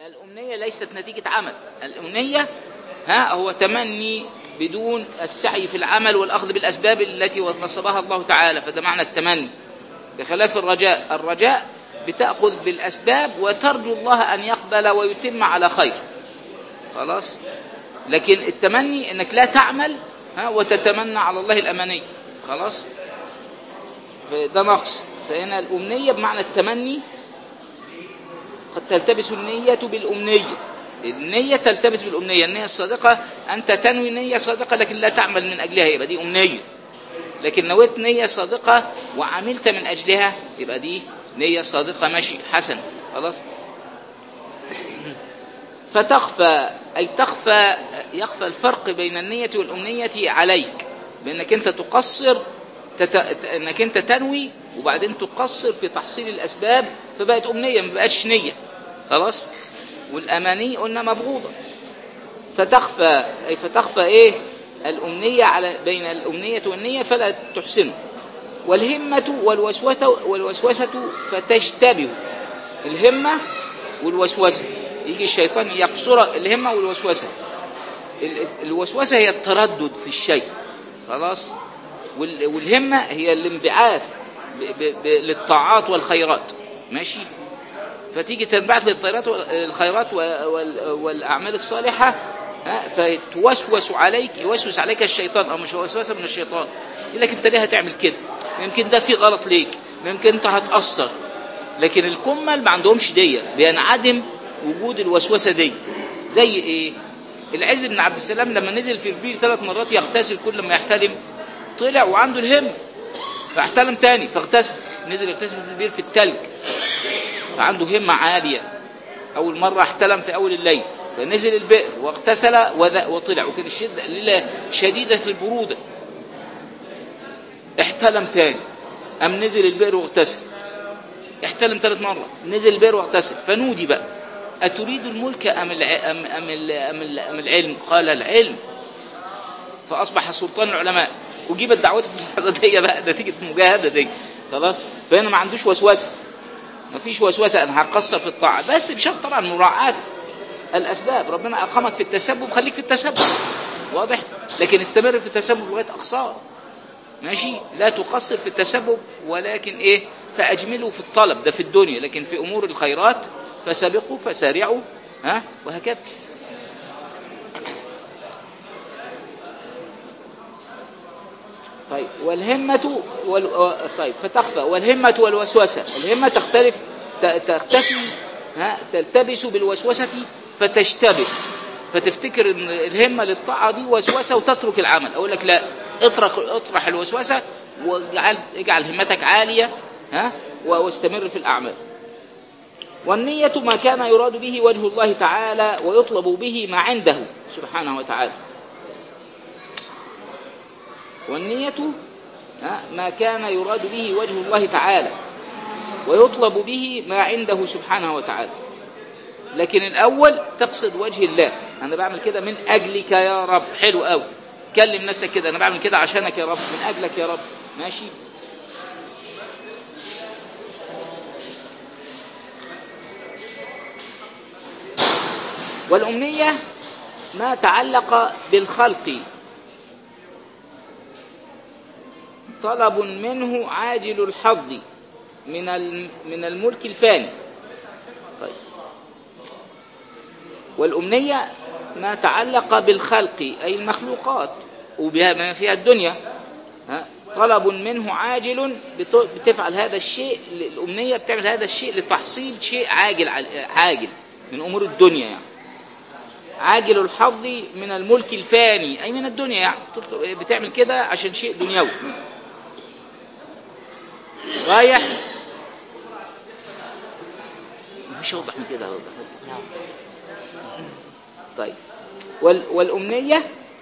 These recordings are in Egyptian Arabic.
الأمنية ليست نتيجة عمل الأمنية ها هو تمني بدون السعي في العمل والأخذ بالأسباب التي نصبها الله تعالى فده معنى التمني بخلاف الرجاء الرجاء بتأخذ بالأسباب وترجو الله أن يقبل ويتم على خير خلاص لكن التمني انك لا تعمل ها وتتمنى على الله الاماني خلاص ده نقص فهنا الامنيه بمعنى التمني قد تلتبس النيه بالامنيه النية تلتبس بالأمنية النية الصادقة أنت تنوي نية صادقة لكن لا تعمل من أجلها يبقى دي أمنية لكن نويت نية صادقة وعملت من أجلها يبقى دي نية صادقة ماشي حسن خلاص فتخفى أي تخفى يخفى الفرق بين النية والأمنية عليك بأنك أنت تقصر تت... أنك أنت تنوي وبعدين تقصر في تحصيل الأسباب فبقت أمنية ما بقتش نية خلاص والأماني قلنا مبغوضة فتخفى أي فتخفى إيه الأمنية على بين الأمنية والنية فلا تحسنه والهمة والوسوسة والوسوسة فتشتبه الهمة والوسوسة يجي الشيطان يقصر الهمة والوسوسة الوسوسة هي التردد في الشيء خلاص والهمة هي الانبعاث للطاعات والخيرات ماشي فتيجي تنبعث للطيرات الخيرات والأعمال الصالحة فتوسوس عليك يوسوس عليك الشيطان أو مش وسوسة من الشيطان يقول لك أنت ليه هتعمل كده يمكن ده في غلط ليك يمكن أنت هتأثر لكن الكمل ما عندهمش دي بينعدم وجود الوسوسة دي زي ايه العز بن عبد السلام لما نزل في البير ثلاث مرات يغتسل كل ما يحتلم طلع وعنده الهم فاحتلم تاني فاغتسل نزل يغتسل في البير في التلج فعنده همة عالية أول مرة احتلم في أول الليل فنزل البئر واغتسل وطلع وكان الشدة الليلة شديدة البرودة احتلم تاني أم نزل البئر واغتسل احتلم ثلاث مرات نزل البئر واغتسل فنودي بقى أتريد الملك أم, الع... أم... أم... ال... أم, ال... أم العلم قال العلم فأصبح سلطان العلماء وجيبت دعوته في اللحظة دي بقى نتيجة المجاهدة دي خلاص فهنا ما عندوش وسوسة ما فيش وسوسة أنا هقصر في الطاعة بس بشرط طبعا مراعاة الأسباب ربنا أقامك في التسبب خليك في التسبب واضح لكن استمر في التسبب لغاية أقصار ماشي لا تقصر في التسبب ولكن إيه فأجملوا في الطلب ده في الدنيا لكن في أمور الخيرات فسبقوا فسارعوا ها وهكذا طيب والهمة وال... طيب فتخفى والهمة والوسوسة الهمة تختلف تختفي ها تلتبس بالوسوسة فتشتبه فتفتكر ان الهمة للطاعة دي وسوسة وتترك العمل اقول لك لا اطرح اطرح الوسوسة واجعل اجعل همتك عالية ها واستمر في الاعمال والنية ما كان يراد به وجه الله تعالى ويطلب به ما عنده سبحانه وتعالى والنية ما كان يراد به وجه الله تعالى ويطلب به ما عنده سبحانه وتعالى لكن الأول تقصد وجه الله أنا بعمل كده من أجلك يا رب حلو قوي كلم نفسك كده أنا بعمل كده عشانك يا رب من أجلك يا رب ماشي والأمنية ما تعلق بالخلق طلب منه عاجل الحظ من من الملك الفاني طيب والأمنية ما تعلق بالخلق أي المخلوقات وبها ما فيها الدنيا طلب منه عاجل بتفعل هذا الشيء الأمنية بتعمل هذا الشيء لتحصيل شيء عاجل عاجل من أمور الدنيا يعني عاجل الحظ من الملك الفاني أي من الدنيا يعني بتعمل كده عشان شيء دنيوي رايح مش واضح من كده طيب وال والأمنية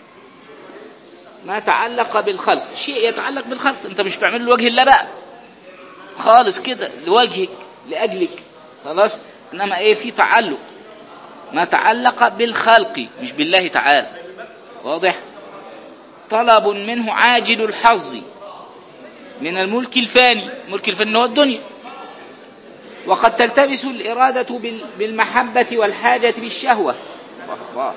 ما تعلق بالخلق شيء يتعلق بالخلق انت مش بتعمله لوجه الله بقى خالص كده لوجهك لأجلك خلاص انما ايه في تعلق ما تعلق بالخلق مش بالله تعالى واضح طلب منه عاجل الحظ من الملك الفاني الملك الفاني هو الدنيا وقد تلتبس الإرادة بال- بالمحبة والحاجة بالشهوة الله الله.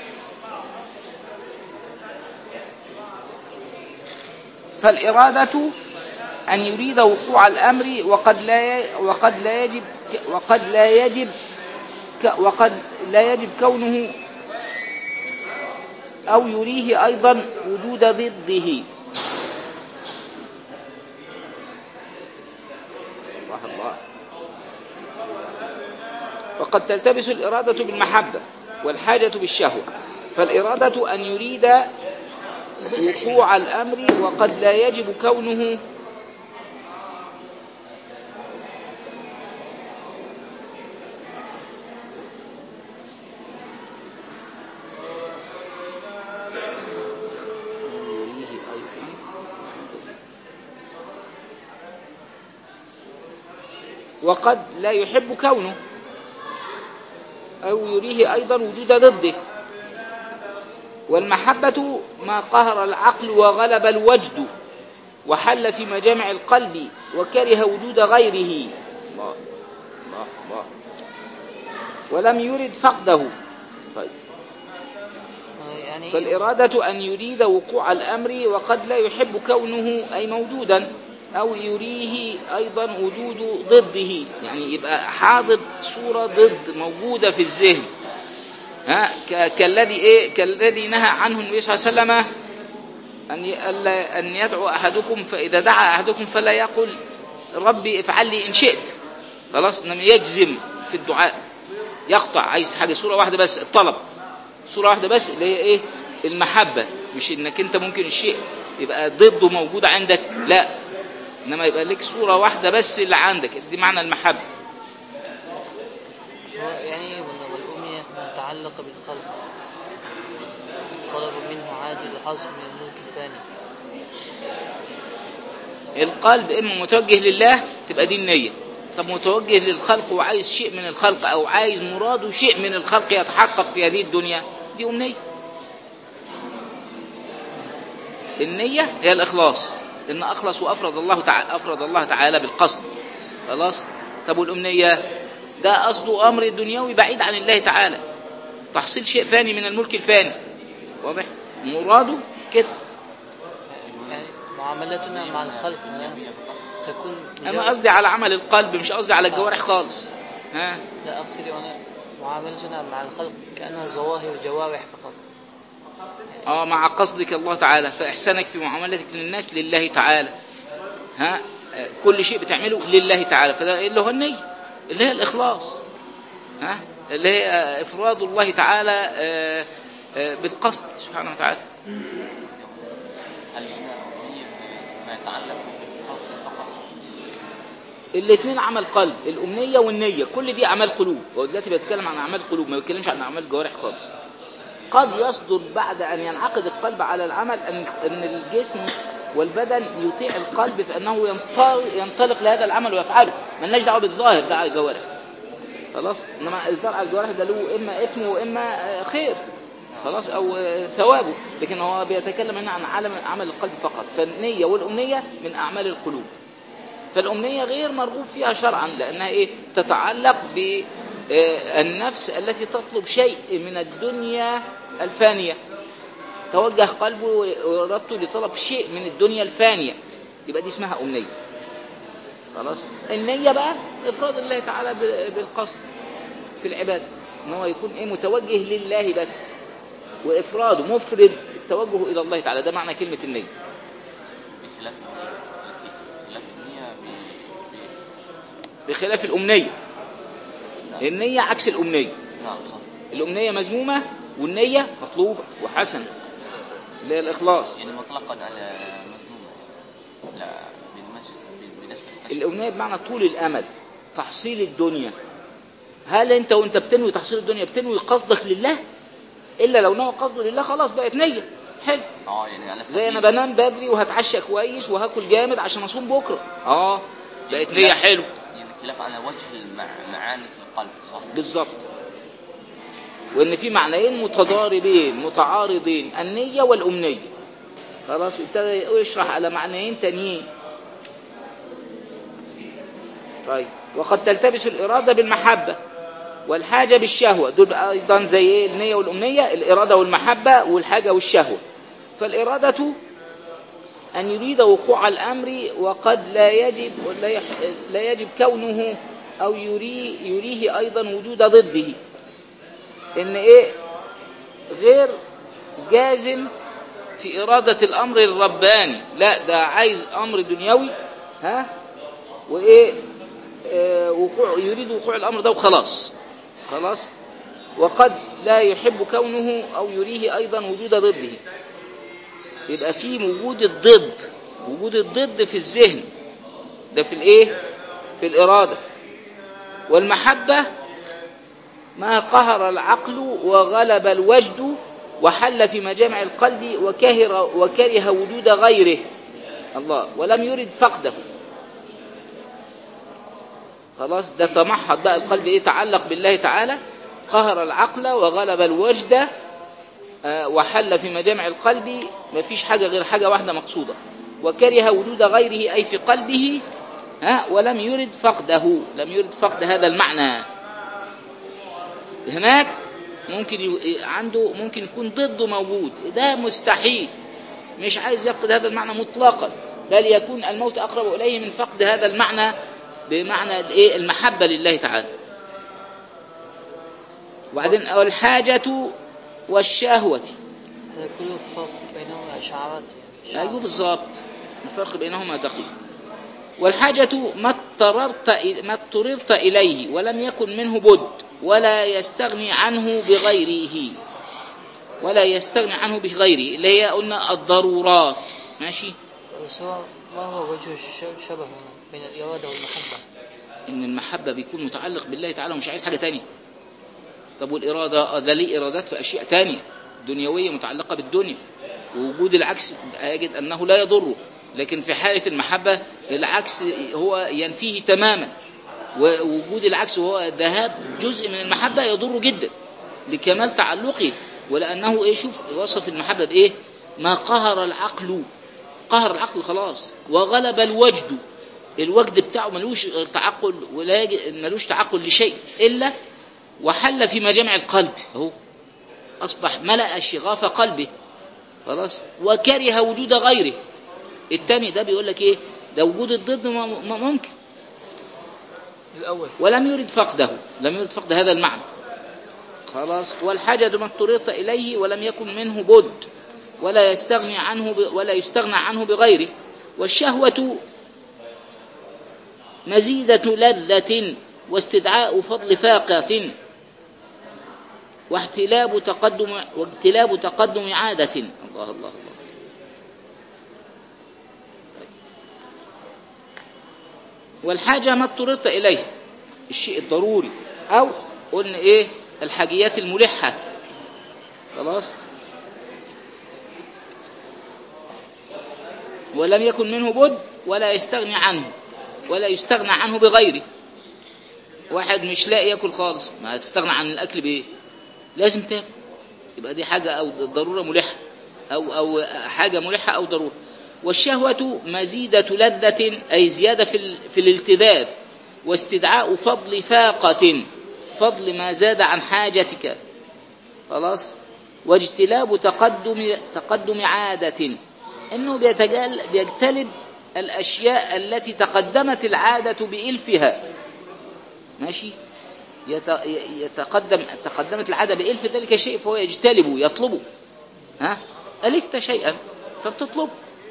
فالإرادة أن يريد وقوع الأمر وقد لا ي- وقد لا يجب وقد لا يجب ك- وقد لا يجب كونه أو يريه أيضا وجود ضده الله الله وقد تلتبس الإرادة بالمحبة والحاجة بالشهوة فالإرادة أن يريد وقوع الأمر وقد لا يجب كونه يريه أيضا وقد لا يحب كونه أو يريه أيضا وجود ضده والمحبة ما قهر العقل وغلب الوجد وحل في مجامع القلب وكره وجود غيره الله الله الله ولم يرد فقده طيب يعني فالإرادة أن يريد وقوع الأمر وقد لا يحب كونه أي موجودا أو يريه أيضا وجود ضده يعني يبقى حاضر صورة ضد موجودة في الذهن ها ك- كالذي إيه كالذي نهى عنه النبي صلى الله عليه وسلم أن ي- ألا- أن يدعو أحدكم فإذا دعا أحدكم فلا يقل ربي افعل لي إن شئت خلاص إنما يجزم في الدعاء يقطع عايز حاجة صورة واحدة بس الطلب صورة واحدة بس اللي هي ايه المحبة مش انك انت ممكن الشيء يبقى ضده موجود عندك لا انما يبقى لك صورة واحدة بس اللي عندك دي معنى المحبة هو يعني والأمية متعلقة بالخلق طلب منه عاجل حاصل من الملك الفاني القلب اما متوجه لله تبقى دي النية طب متوجه للخلق وعايز شيء من الخلق او عايز مراده شيء من الخلق يتحقق في هذه الدنيا دي أمنية النية هي الإخلاص إن أخلص وأفرض الله تعالى أفرض الله تعالى بالقصد خلاص طب والأمنية ده قصده أمر دنيوي بعيد عن الله تعالى تحصيل شيء فاني من الملك الفاني واضح مراده كده يعني معاملتنا مع الخلق تكون أنا قصدي على عمل القلب مش قصدي على الجوارح خالص ها لا أقصد أنا معاملتنا مع الخلق كأنها ظواهر جوارح فقط اه مع قصدك الله تعالى فإحسانك في معاملتك للناس لله تعالى ها آه، كل شيء بتعمله لله تعالى فده اللي هو النية اللي هي الإخلاص ها اللي هي آه، إفراد الله تعالى آه، آه، بالقصد سبحانه وتعالى هل هي ما يتعلق بالقول فقط الاثنين عمل قلب الأمنية والنية كل دي أعمال قلوب هو دلوقتي بيتكلم عن أعمال قلوب ما بيتكلمش عن أعمال جوارح خالص قد يصدر بعد أن ينعقد القلب على العمل أن أن الجسم والبدن يطيع القلب في أنه ينطلق, ينطلق لهذا العمل ويفعله ملناش دعوة بالظاهر ده على الجوارح خلاص إنما الإظهار على الجوارح ده له إما إثم وإما آه، خير خلاص أو آه، ثوابه لكن هو بيتكلم هنا عن عالم عمل القلب فقط فالنية والأمنية من أعمال القلوب فالأمنية غير مرغوب فيها شرعا لأنها إيه تتعلق بالنفس التي تطلب شيء من الدنيا الفانية توجه قلبه وإرادته لطلب شيء من الدنيا الفانية يبقى دي اسمها أمنية خلاص النية بقى إفراد الله تعالى ب- بالقصد في العبادة إن هو يكون إيه متوجه لله بس وإفراده مفرد التوجه إلى الله تعالى ده معنى كلمة النية بخلاف بخلاف النية ب- ب- بخلاف الأمنية النية عكس الأمنية نعم صح الأمنية مذمومة والنية مطلوبة وحسنة اللي هي الإخلاص يعني مطلقا على مذموم لا بالمس- بالنسبة للأشياء الأمنية بمعنى طول الأمل تحصيل الدنيا هل أنت وأنت بتنوي تحصيل الدنيا بتنوي قصدك لله إلا لو نوى قصده لله خلاص بقت نية حلو اه يعني على زي أنا سبيل بنام بدري وهتعشى كويس وهاكل جامد عشان أصوم بكرة آه بقت نية حلو يعني خلاف على وجه المع- معاني في القلب صح بالظبط وان في معنيين متضاربين متعارضين النية والأمنية خلاص ابتدى يشرح على معنيين تانيين طيب وقد تلتبس الإرادة بالمحبة والحاجة بالشهوة دول بقى أيضا زي إيه النية والأمنية الإرادة والمحبة والحاجة والشهوة فالإرادة أن يريد وقوع الأمر وقد لا يجب لا, يح لا يجب كونه أو يري يريه أيضا وجود ضده إن إيه غير جازم في إرادة الأمر الرباني لا ده عايز أمر دنيوي ها وإيه آه وقوع يريد وقوع الأمر ده وخلاص خلاص وقد لا يحب كونه أو يريه أيضا وجود ضده يبقى في وجود الضد وجود الضد في الذهن ده في الايه في الإرادة والمحبة ما قهر العقل وغلب الوجد وحل في مجامع القلب وكهر وكره وجود غيره الله ولم يرد فقده خلاص ده تمحض بقى القلب ايه تعلق بالله تعالى قهر العقل وغلب الوجد آه، وحل في مجامع القلب ما فيش حاجة غير حاجة واحدة مقصودة وكره وجود غيره أي في قلبه ها ولم يرد فقده لم يرد فقد هذا المعنى هناك ممكن ي... عنده ممكن يكون ضده موجود ده مستحيل مش عايز يفقد هذا المعنى مطلقا بل يكون الموت أقرب إليه من فقد هذا المعنى بمعنى الايه المحبة لله تعالى وبعدين الحاجة والشهوة هذا كله فرق بينهما إشعارات يعني ايوه بالظبط الفرق بينهما دقيق والحاجة ما اضطررت ما اضطررت إليه ولم يكن منه بد ولا يستغني عنه بغيره ولا يستغني عنه بغيره اللي هي قلنا الضرورات ماشي بس هو ما هو وجه الش- الشبه هنا بين الإرادة والمحبة ان المحبة بيكون متعلق بالله تعالى ومش عايز حاجة تانية طب والإرادة آه، ده ليه إرادات في أشياء تانية دنيوية متعلقة بالدنيا ووجود العكس يجد أنه لا يضره لكن في حالة المحبة العكس هو ينفيه تماما ووجود العكس وهو ذهاب جزء من المحبة يضره جدا لكمال تعلقه ولأنه إيه شوف وصف المحبة بإيه ما قهر العقل قهر العقل خلاص وغلب الوجد الوجد بتاعه ملوش تعقل ولا يج- ملوش تعقل لشيء إلا وحل في مجامع القلب اهو أصبح ملأ شغاف قلبه خلاص وكره وجود غيره التاني ده بيقول لك ايه ده وجود الضد م- م- ممكن الأول ولم يرد فقده لم يرد فقد هذا المعنى خلاص والحاجة ما اضطررت إليه ولم يكن منه بد ولا يستغني عنه ب... ولا يستغنى عنه بغيره والشهوة مزيدة لذة واستدعاء فضل فاقة واحتلاب تقدم واجتلاب تقدم عادة الله الله الله والحاجة ما اضطررت إليه الشيء الضروري أو قلنا إيه الحاجيات الملحة خلاص ولم يكن منه بد ولا يستغني عنه ولا يستغنى عنه بغيره واحد مش لاقي ياكل خالص ما تستغنى عن الأكل بإيه لازم تاكل يبقى دي حاجة أو ضرورة ملحة أو أو حاجة ملحة أو ضرورة والشهوة مزيدة لذة أي زيادة في ال- في الالتذاذ واستدعاء فضل فاقة فضل ما زاد عن حاجتك خلاص واجتلاب تقدم تقدم عادة انه بيتجال بيجتلب الاشياء التي تقدمت العادة بإلفها ماشي يت- يتقدم تقدمت العادة بإلف ذلك شيء فهو يجتلبه يطلبه ها ألفت شيئا فبتطلبه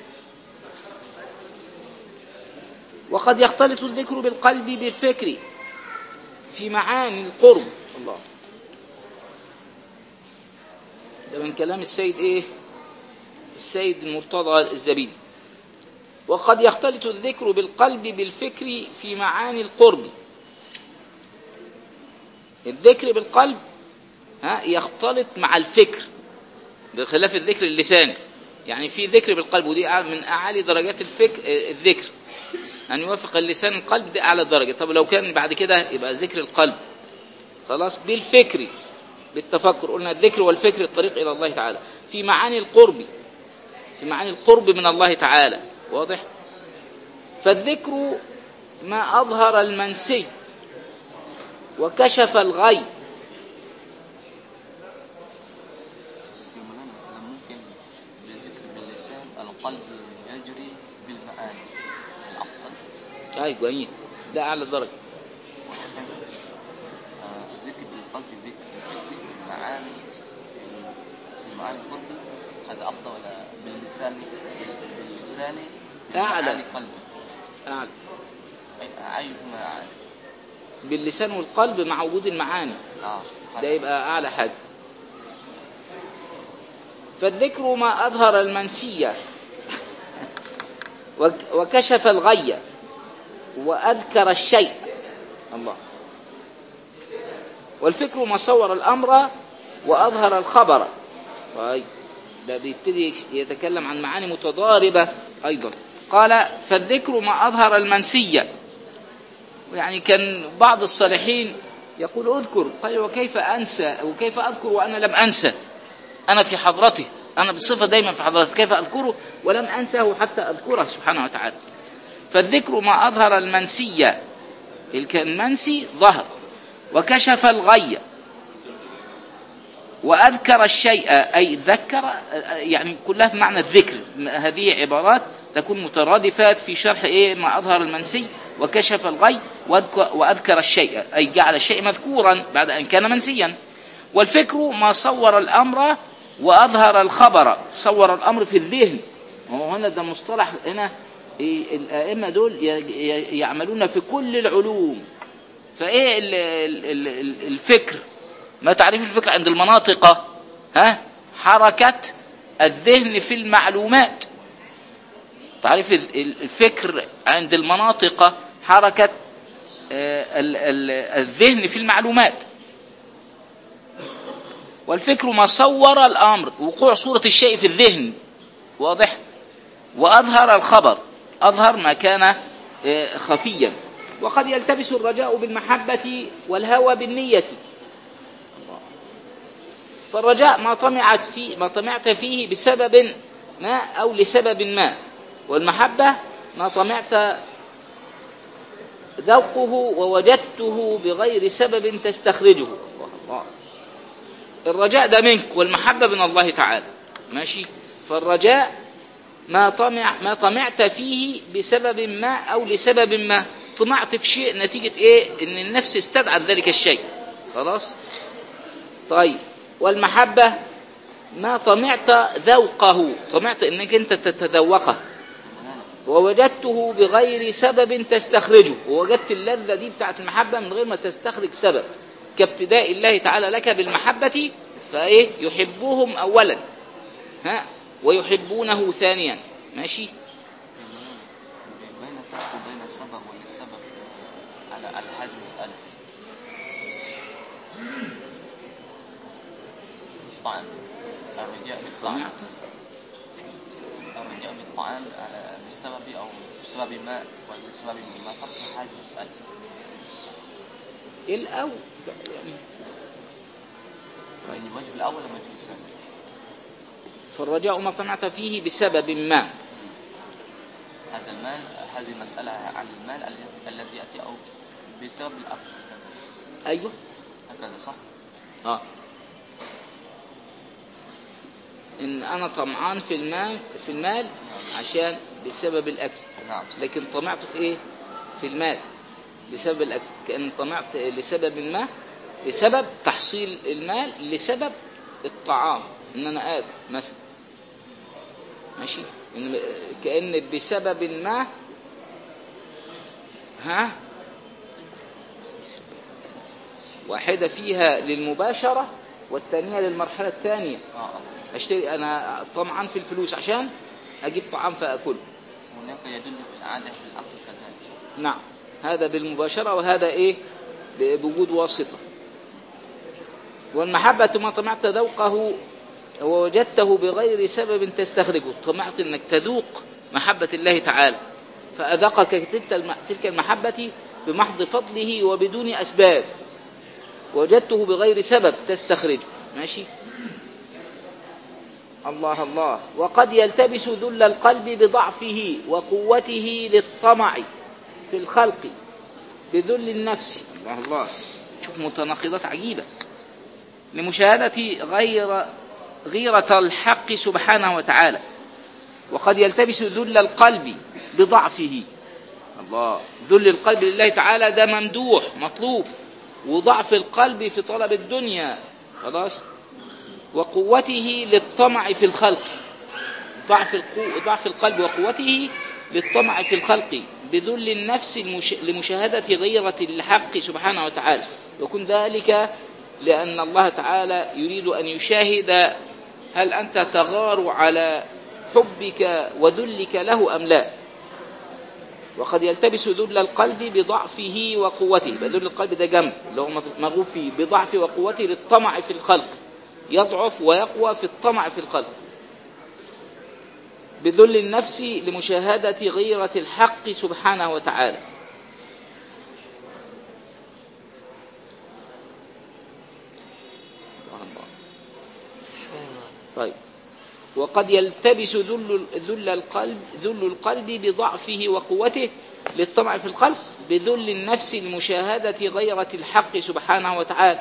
وقد يختلط الذكر بالقلب بالفكر في معاني القرب الله ده من كلام السيد ايه السيد المرتضى الزبيدي وقد يختلط الذكر بالقلب بالفكر في معاني القرب الذكر بالقلب ها يختلط مع الفكر بخلاف الذكر اللساني يعني في ذكر بالقلب ودي أع- من اعالي درجات الفكر الذكر أن يوافق اللسان القلب دي أعلى درجة طب لو كان بعد كده يبقى ذكر القلب خلاص بالفكر بالتفكر قلنا الذكر والفكر الطريق إلى الله تعالى في معاني القرب في معاني القرب من الله تعالى واضح فالذكر ما أظهر المنسي وكشف الغي في مولانا أنا ممكن بذكر باللسان القلب يجري بالمعاني الأفضل أي جميل ده أعلى درجة ولكن آه، ذكر بالقلب بذكر المعاني المعاني القلب هذا أفضل ولا باللسان باللسان أعلى. بالمعاني قلبي أعلى أي- أيهما أعلى باللسان والقلب مع وجود المعاني آه ده يبقى أعلى حاجة فالذكر ما أظهر المنسية وك- وكشف الغي وأذكر الشيء الله والفكر ما صور الأمر وأظهر الخبر طيب ده بيبتدي يتكلم عن معاني متضاربة أيضا قال فالذكر ما أظهر المنسية يعني كان بعض الصالحين يقول اذكر قال وكيف أنسى وكيف أذكر وأنا لم أنسى أنا في حضرته أنا بصفة دايما في حضرته كيف أذكره ولم أنسه حتى أذكره سبحانه وتعالى فالذكر ما أظهر المنسية المنسي ظهر وكشف الغي وأذكر الشيء أي ذكر يعني كلها في معنى الذكر هذه عبارات تكون مترادفات في شرح إيه ما أظهر المنسي وكشف الغي وأذكر, وأذكر الشيء أي جعل الشيء مذكورا بعد أن كان منسيا والفكر ما صور الأمر وأظهر الخبر صور الأمر في الذهن وهو هنا ده مصطلح هنا إيه الأئمة دول ي- ي- يعملون في كل العلوم فإيه ال- ال- ال- الفكر ما تعريف الفكر عند المناطق ها حركة الذهن في المعلومات تعريف ال- ال- الفكر عند المناطق حركة آه، ال- ال- الذهن في المعلومات والفكر ما صور الأمر وقوع صورة الشيء في الذهن واضح وأظهر الخبر أظهر ما كان آه، خفيا وقد يلتبس الرجاء بالمحبة والهوى بالنية فالرجاء ما طمعت فيه ما طمعت فيه بسبب ما أو لسبب ما والمحبة ما طمعت ذوقه ووجدته بغير سبب تستخرجه الله الله الرجاء ده منك والمحبة من الله تعالى ماشي فالرجاء ما طمع ما طمعت فيه بسبب ما أو لسبب ما طمعت في شيء نتيجة إيه إن النفس استدعت ذلك الشيء خلاص طيب والمحبة ما طمعت ذوقه طمعت انك انت تتذوقه مولانا ووجدته بغير سبب تستخرجه ووجدت اللذة دي بتاعت المحبة من غير ما تستخرج سبب كابتداء الله تعالى لك بالمحبة فايه يحبهم اولا ها ويحبونه ثانيا ماشي يا مولانا بين الفرق بين السبب والسبب آه، على على هذه المسألة الطعن الرجاء بالطعن طمعت الرجاء بالطعن على بالسبب أو بسبب ما ولسبب ما فرق هذه المسألة الاول يعني يعني الوجه الأول ولا الوجه الثاني؟ فالرجاء ما طمعت فيه بسبب ما هذا المال هذه المسألة عن المال الذي الذي يأتي أو بسبب الأب ايوه هكذا صح؟ اه ان انا طمعان في المال في المال عشان بسبب الاكل نعم لكن طمعت في ايه في المال بسبب الاكل كان طمعت لسبب ما لسبب تحصيل المال لسبب الطعام ان انا اكل مثلا ماشي إن كان بسبب ما ها واحدة فيها للمباشرة والثانية للمرحلة الثانية آه آه. اشتري انا طمعان في الفلوس عشان اجيب طعام فاكله هناك يدل في العادة في العقل كذلك نعم هذا بالمباشرة وهذا ايه ب- بوجود واسطة والمحبة ما طمعت ذوقه ووجدته بغير سبب تستخرجه طمعت انك تذوق محبة الله تعالى فأذقك تلك الم- تلك المحبة بمحض فضله وبدون أسباب وجدته بغير سبب تستخرجه ماشي الله الله وقد يلتبس ذل القلب بضعفه وقوته للطمع في الخلق بذل النفس الله الله شوف متناقضات عجيبة لمشاهدة غير غيرة الحق سبحانه وتعالى وقد يلتبس ذل القلب بضعفه الله ذل القلب لله تعالى ده ممدوح مطلوب وضعف القلب في طلب الدنيا خلاص وقوته للطمع في الخلق ضعف القو... ضعف القلب وقوته للطمع في الخلق بذل النفس المش... لمشاهدة غيرة الحق سبحانه وتعالى ويكون ذلك لأن الله تعالى يريد أن يشاهد هل أنت تغار على حبك وذلك له أم لا وقد يلتبس ذل القلب بضعفه وقوته يبقى ذل القلب ده جنب اللي هو مرغوب فيه بضعف وقوته للطمع في الخلق يضعف ويقوى في الطمع في الخلق بذل النفس لمشاهدة غيرة الحق سبحانه وتعالى الله الله. مش فاهم طيب وقد يلتبس ذل ذل القلب ذل القلب بضعفه وقوته للطمع في الخلق بذل النفس لمشاهدة غيرة الحق سبحانه وتعالى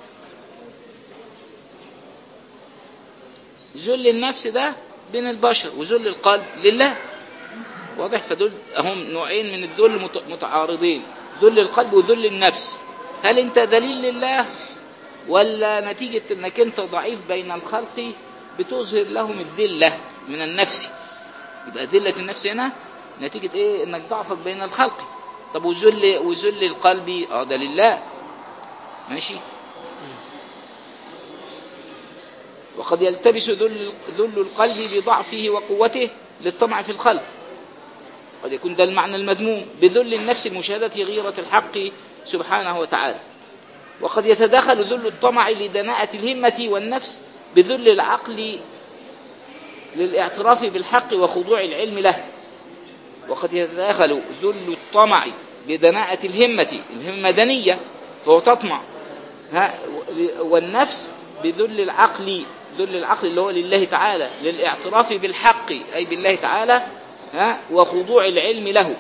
ذل النفس ده بين البشر وذل القلب لله واضح فدول هم نوعين من الذل مت- متعارضين ذل القلب وذل النفس هل انت ذليل لله ولا نتيجة انك انت ضعيف بين الخلق بتظهر لهم الذلة من النفس يبقى ذلة النفس هنا نتيجة ايه انك ضعفك بين الخلق طب وذل وذل القلب اه ده لله ماشي وقد يلتبس ذل ذل القلب بضعفه وقوته للطمع في الخلق قد يكون ده المعنى المذموم بذل النفس المشاهدة غيرة الحق سبحانه وتعالى وقد يتداخل ذل الطمع لدناءة الهمة والنفس بذل العقل للاعتراف بالحق وخضوع العلم له وقد يتداخل ذل الطمع بدناءة الهمة الهمة دنية فهو تطمع ها والنفس بذل العقل ذل العقل اللي هو لله تعالى للاعتراف بالحق أي بالله تعالى ها وخضوع العلم له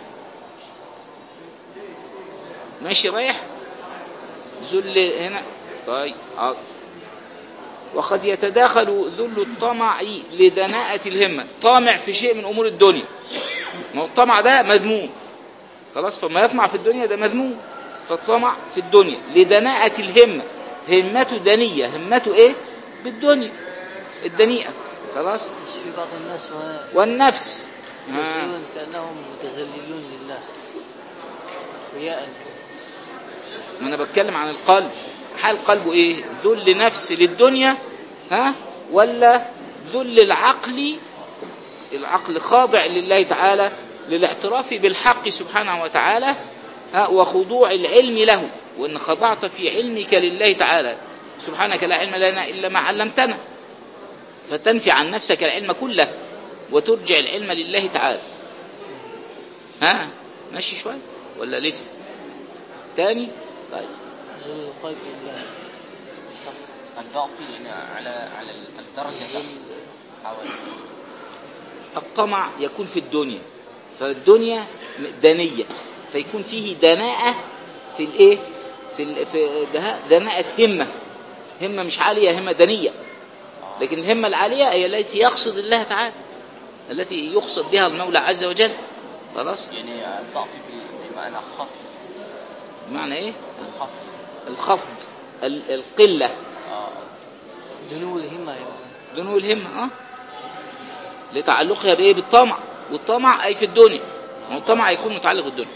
ماشي رايح ذل هنا طيب حاضر وقد يتداخل ذل الطمع لدناءة الهمة طامع في شيء من أمور الدنيا ما هو الطمع ده مذموم خلاص فما يطمع في الدنيا ده مذموم فالطمع في الدنيا لدناءة الهمة همته دنية همته ايه بالدنيا الدنيئة خلاص بس في بعض الناس ما والنفس آه. يزعمون كأنهم متذللون لله رياء ما انا بتكلم عن القلب حال قلبه ايه ذل نفس للدنيا ها ولا ذل العقل العقل خاضع لله تعالى للاعتراف بالحق سبحانه وتعالى ها وخضوع العلم له وان خضعت في علمك لله تعالى سبحانك لا علم لنا الا ما علمتنا فتنفي عن نفسك العلم كله وترجع العلم لله تعالى ها ماشي شويه ولا لسه تاني طيب ذل القلب لله صح الضعف يعني على على الدرجة تحت حوالي الطمع يكون في الدنيا فالدنيا دنية فيكون فيه دناءة في الايه في, ال... في ده- دناءة همة همة مش عالية همة دنية لكن الهمة العالية هي التي يقصد الله تعالى التي يقصد بها المولى عز وجل خلاص يعني الضعف ب- بمعنى خفي معنى ايه الخفي الخفض ال- القلة آه. دنو الهمة يا مولانا. دنو الهمة اه لتعلقها بايه بالطمع والطمع اي في الدنيا والطمع يكون متعلق بالدنيا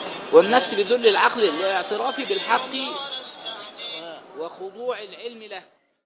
والنفس بذل العقل للاعتراف بالحق وخضوع العلم له